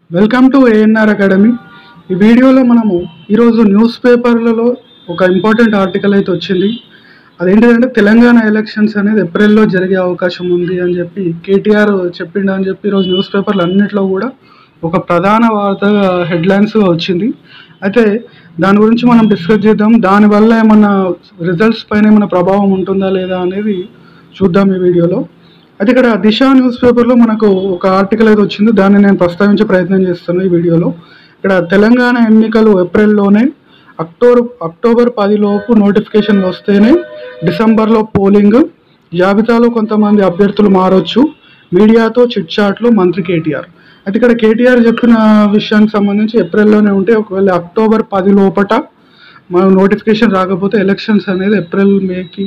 welcome to ANR academy ఈ వీడియోలో మనము ఈరోజు న్యూస్ పేపర్లలో ఒక ఇంపార్టెంట్ ఆర్టికల్ అయితే వచ్చింది అదేంటిదంటే తెలంగాణ ఎలక్షన్స్ అనేది ఏప్రిల్లో జరిగే అవకాశం ఉంది అని చెప్పి కేటీఆర్ చెప్పిండు అని చెప్పి ఈరోజు న్యూస్ పేపర్లు అన్నింటిలో కూడా ఒక ప్రధాన వార్త హెడ్లైన్స్గా వచ్చింది అయితే దాని గురించి మనం డిస్కస్ చేద్దాం దానివల్ల ఏమన్నా రిజల్ట్స్ పైన ఏమైనా ప్రభావం ఉంటుందా లేదా అనేది చూద్దాం ఈ వీడియోలో అయితే ఇక్కడ దిశ న్యూస్ పేపర్లో మనకు ఒక ఆర్టికల్ అయితే వచ్చింది దాన్ని నేను ప్రస్తావించే ప్రయత్నం చేస్తాను ఈ వీడియోలో ఇక్కడ తెలంగాణ ఎన్నికలు ఏప్రిల్లోనే అక్టోబర్ అక్టోబర్ పదిలోపు నోటిఫికేషన్ వస్తేనే డిసెంబర్లో పోలింగ్ జాబితాలో కొంతమంది అభ్యర్థులు మారొచ్చు మీడియాతో చిట్ చాట్లు మంత్రి కేటీఆర్ అయితే ఇక్కడ కేటీఆర్ చెప్పిన విషయానికి సంబంధించి ఏప్రిల్లోనే ఉంటే ఒకవేళ అక్టోబర్ పది లోపట మన నోటిఫికేషన్ రాకపోతే ఎలక్షన్స్ అనేది ఏప్రిల్ మేకి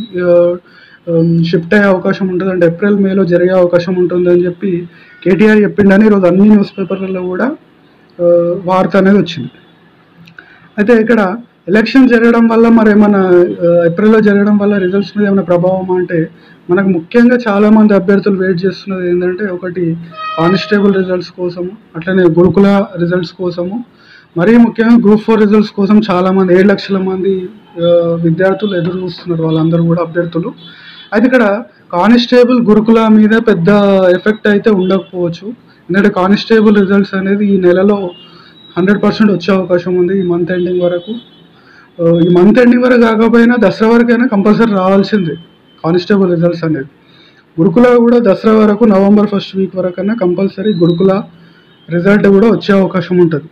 షిఫ్ట్ అయ్యే అవకాశం ఉంటుంది అంటే ఏప్రిల్ మేలో జరిగే అవకాశం ఉంటుంది అని చెప్పి కేటీఆర్ చెప్పిండని ఈరోజు అన్ని న్యూస్ పేపర్లలో కూడా ఆ, వార్త అనేది వచ్చింది అయితే ఇక్కడ ఎలక్షన్ జరగడం వల్ల మరి ఏమైనా ఆ, ఏప్రిల్లో జరగడం వల్ల రిజల్ట్స్ మీద ఏమైనా ప్రభావం అంటే మనకు ముఖ్యంగా చాలా మంది అభ్యర్థులు వెయిట్ చేస్తున్నది ఏంటంటే ఒకటి కానిస్టేబుల్ రిజల్ట్స్ కోసము అట్లనే గురుకుల రిజల్ట్స్ కోసము మరీ ముఖ్యంగా గ్రూప్ ఫోర్ రిజల్ట్స్ కోసం చాలా మంది ఏడు లక్షల మంది ఆ, విద్యార్థులు ఎదురు చూస్తున్నారు వాళ్ళందరూ కూడా అభ్యర్థులు అయితే ఇక్కడ కానిస్టేబుల్ గురుకుల మీద పెద్ద ఎఫెక్ట్ అయితే ఉండకపోవచ్చు ఎందుకంటే కానిస్టేబుల్ రిజల్ట్స్ అనేది ఈ నెలలో హండ్రెడ్ పర్సెంట్ వచ్చే అవకాశం ఉంది ఈ మంత్ ఎండింగ్ వరకు ఆ, ఈ మంత్ ఎండింగ్ వరకు కాకపోయినా దసరా వరకైనా కంపల్సరీ రావాల్సిందే కానిస్టేబుల్ రిజల్ట్స్ అనేది గురుకుల కూడా దసరా వరకు నవంబర్ ఫస్ట్ వీక్ వరకైనా కంపల్సరీ గురుకుల రిజల్ట్ కూడా వచ్చే అవకాశం ఉంటుంది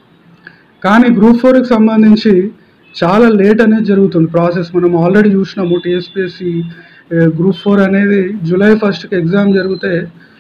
కానీ గ్రూప్ ఫోర్కి సంబంధించి చాలా లేట్ అనేది జరుగుతుంది ప్రాసెస్ మనం ఆల్రెడీ చూసినాము టీఎస్పీఎస్సి గ్రూప్ ఫోర్ అనేది జూలై ఫస్ట్కి ఎగ్జామ్ జరిగితే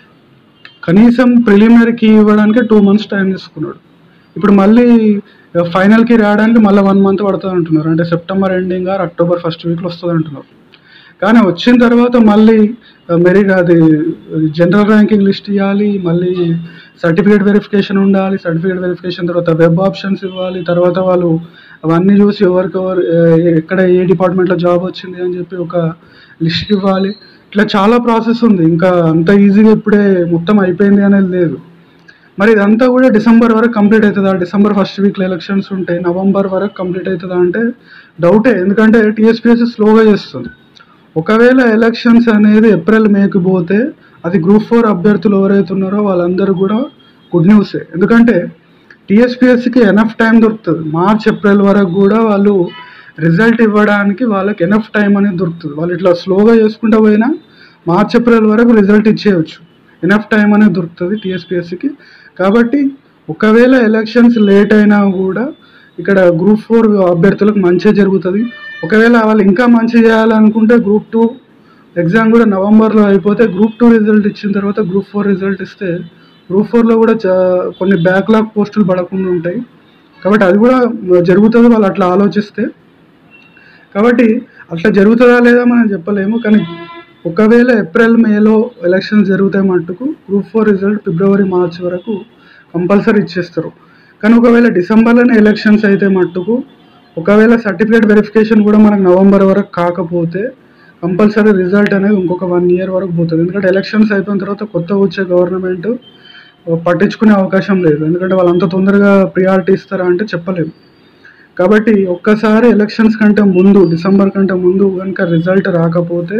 కనీసం ప్రిలిమినరీకి ఇవ్వడానికి టూ మంత్స్ టైం తీసుకున్నాడు ఇప్పుడు మళ్ళీ ఫైనల్కి రావడానికి మళ్ళీ వన్ మంత్ పడుతుంది అంటున్నారు అంటే September ending or October first వీక్లో వస్తుంది అంటున్నారు కానీ వచ్చిన తర్వాత మళ్ళీ మెరిట్ అది జనరల్ ర్యాంకింగ్ లిస్ట్ ఇవ్వాలి మళ్ళీ సర్టిఫికేట్ వెరిఫికేషన్ ఉండాలి సర్టిఫికేట్ వెరిఫికేషన్ తర్వాత వెబ్ ఆప్షన్స్ ఇవ్వాలి తర్వాత వాళ్ళు అవన్నీ చూసి ఎవరికెవరు ఏ- ఎక్కడ ఏ డిపార్ట్మెంట్లో జాబ్ వచ్చింది అని చెప్పి ఒక లిస్ట్ ఇవ్వాలి ఇట్లా చాలా ప్రాసెస్ ఉంది ఇంకా అంత ఈజీగా ఇప్పుడే మొత్తం అయిపోయింది అనేది లేదు మరి ఇదంతా కూడా డిసెంబర్ వరకు కంప్లీట్ అవుతుందా డిసెంబర్ ఫస్ట్ వీక్లో ఎలక్షన్స్ ఉంటే నవంబర్ వరకు కంప్లీట్ అవుతుందా అంటే డౌటే ఎందుకంటే టీఎస్పీఎస్సీ స్లోగా చేస్తుంది ఒకవేళ ఎలక్షన్స్ అనేది ఏప్రిల్ మేకి పోతే అది గ్రూప్ ఫోర్ అభ్యర్థులు ఎవరైతే ఉన్నారో వాళ్ళందరూ కూడా గుడ్ న్యూసే ఎందుకంటే టీఎస్పీఎస్సీకి ఎనఫ్ టైం దొరుకుతుంది మార్చ్ ఏప్రిల్ వరకు కూడా వాళ్ళు రిజల్ట్ ఇవ్వడానికి వాళ్ళకి ఎనఫ్ టైం అనేది దొరుకుతుంది వాళ్ళు ఇట్లా స్లోగా చేసుకుంటూ పోయినా మార్చ్ ఏప్రిల్ వరకు రిజల్ట్ ఇచ్చేయచ్చు ఎనఫ్ టైం అనేది దొరుకుతుంది టీఎస్పీఎస్సీకి కాబట్టి ఒకవేళ ఎలక్షన్స్ లేట్ అయినా కూడా ఇక్కడ గ్రూప్ ఫోర్ అభ్యర్థులకు మంచిగా జరుగుతుంది ఒకవేళ వాళ్ళు ఇంకా మంచి చేయాలనుకుంటే గ్రూప్ టూ ఎగ్జామ్ కూడా నవంబర్లో అయిపోతే గ్రూప్ టూ రిజల్ట్ ఇచ్చిన తర్వాత గ్రూప్ ఫోర్ రిజల్ట్ ఇస్తే గ్రూప్ ఫోర్లో కూడా చా- కొన్ని బ్యాక్లాగ్ పోస్టులు పడకుండా ఉంటాయి కాబట్టి అది కూడా జరుగుతుంది వాళ్ళు అట్లా ఆలోచిస్తే కాబట్టి అట్లా జరుగుతుందా లేదా మనం చెప్పలేము కానీ ఒకవేళ ఏప్రిల్ మేలో ఎలక్షన్స్ జరుగుతాయి మట్టుకు group four result February March వరకు కంపల్సరీ ఇచ్చేస్తారు కానీ ఒకవేళ డిసెంబర్లోనే ఎలక్షన్స్ అయితే మట్టుకు ఒకవేళ సర్టిఫికేట్ వెరిఫికేషన్ కూడా మనకు నవంబర్ వరకు కాకపోతే కంపల్సరీ రిజల్ట్ అనేది ఇంకొక వన్ ఇయర్ వరకు పోతుంది ఎందుకంటే ఎలక్షన్స్ అయిపోయిన తర్వాత కొత్త వచ్చే గవర్నమెంట్ పట్టించుకునే అవకాశం లేదు ఎందుకంటే వాళ్ళు అంత తొందరగా ప్రియారిటీ ఇస్తారా అంటే చెప్పలేము కాబట్టి ఒక్కసారి ఎలక్షన్స్ కంటే ముందు డిసెంబర్ కంటే ముందు కనుక రిజల్ట్ రాకపోతే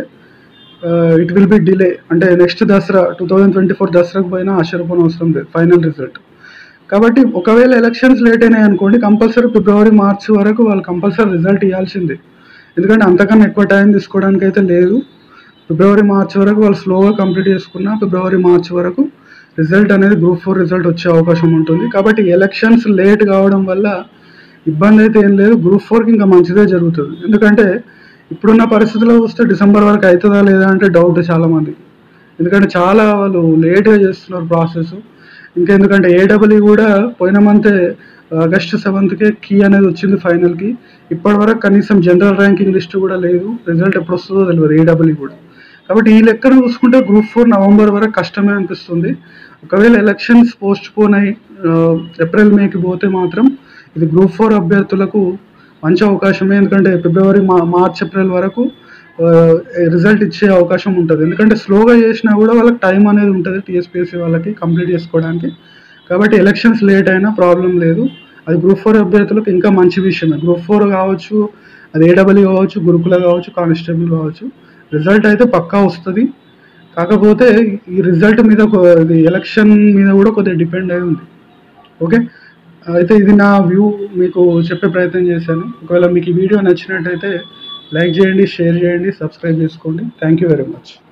ఇట్ విల్ బి డిలే అంటే next Dasara two thousand twenty four దసరాకు పోయినా ఆశ్చర్యపోని అవసరం లేదు ఫైనల్ రిజల్ట్ కాబట్టి ఒకవేళ ఎలక్షన్స్ లేట్ అయినాయి అనుకోండి కంపల్సరీ ఫిబ్రవరి మార్చ్ వరకు వాళ్ళు కంపల్సరీ రిజల్ట్ ఇవ్వాల్సిందే ఎందుకంటే అంతకన్నా ఎక్కువ టైం తీసుకోవడానికి అయితే లేదు ఫిబ్రవరి మార్చ్ వరకు వాళ్ళు స్లోగా కంప్లీట్ చేసుకున్న ఫిబ్రవరి మార్చ్ వరకు రిజల్ట్ అనేది గ్రూప్ ఫోర్ రిజల్ట్ వచ్చే అవకాశం ఉంటుంది కాబట్టి ఎలక్షన్స్ లేట్ కావడం వల్ల ఇబ్బంది అయితే ఏం లేదు గ్రూప్ ఫోర్కి ఇంకా మంచిదే జరుగుతుంది ఎందుకంటే ఇప్పుడున్న పరిస్థితుల్లో చూస్తే డిసెంబర్ వరకు అవుతుందా లేదా అంటే డౌట్ చాలా మంది ఎందుకంటే చాలా వాళ్ళు లేట్గా చేస్తున్నారు ప్రాసెస్ ఇంకా ఎందుకంటే ఏడబ్ల్యూ కూడా పోయిన మంతే ఆగస్టు సెవెంత్కే కీ అనేది వచ్చింది ఫైనల్కి ఇప్పటి వరకు కనీసం జనరల్ ర్యాంకింగ్ లిస్ట్ కూడా లేదు రిజల్ట్ ఎప్పుడు వస్తుందో తెలియదు ఏడబ్ల్యూ కూడా కాబట్టి ఈ లెక్కన చూసుకుంటే గ్రూప్ ఫోర్ నవంబర్ వరకు కష్టమే అనిపిస్తుంది ఒకవేళ ఎలక్షన్స్ పోస్ట్ పోన్ అయి ఆ, ఏప్రిల్ మేకి పోతే మాత్రం ఇది గ్రూప్ ఫోర్ అభ్యర్థులకు మంచి అవకాశమే ఎందుకంటే ఫిబ్రవరి మా మార్చ్ ఏప్రిల్ వరకు రిజల్ట్ ఇచ్చే అవకాశం ఉంటుంది ఎందుకంటే స్లోగా చేసినా కూడా వాళ్ళకి టైం అనేది ఉంటుంది టీఎస్పీఎస్సీ వాళ్ళకి కంప్లీట్ చేసుకోవడానికి కాబట్టి ఎలక్షన్స్ లేట్ అయినా ప్రాబ్లం లేదు అది గ్రూప్ ఫోర్ అభ్యర్థులకు ఇంకా మంచి విషయమే గ్రూప్ ఫోర్ కావచ్చు అది ఏడబ్ల్యూ కావచ్చు గురుకుల కావచ్చు కానిస్టేబుల్ కావచ్చు రిజల్ట్ అయితే పక్కా వస్తుంది కాకపోతే ఈ రిజల్ట్ మీద కొ- ఇది ఎలక్షన్ మీద కూడా కొద్దిగా డిపెండ్ అయి ఉంది ఓకే అయితే ఇది నా వ్యూ మీకు చెప్పే ప్రయత్నం చేశాను ఒకవేళ మీకు ఈ వీడియో నచ్చినట్టయితే లైక్ చేయండి షేర్ చేయండి సబ్స్క్రైబ్ చేసుకోండి థ్యాంక్ యూ వెరీ మచ్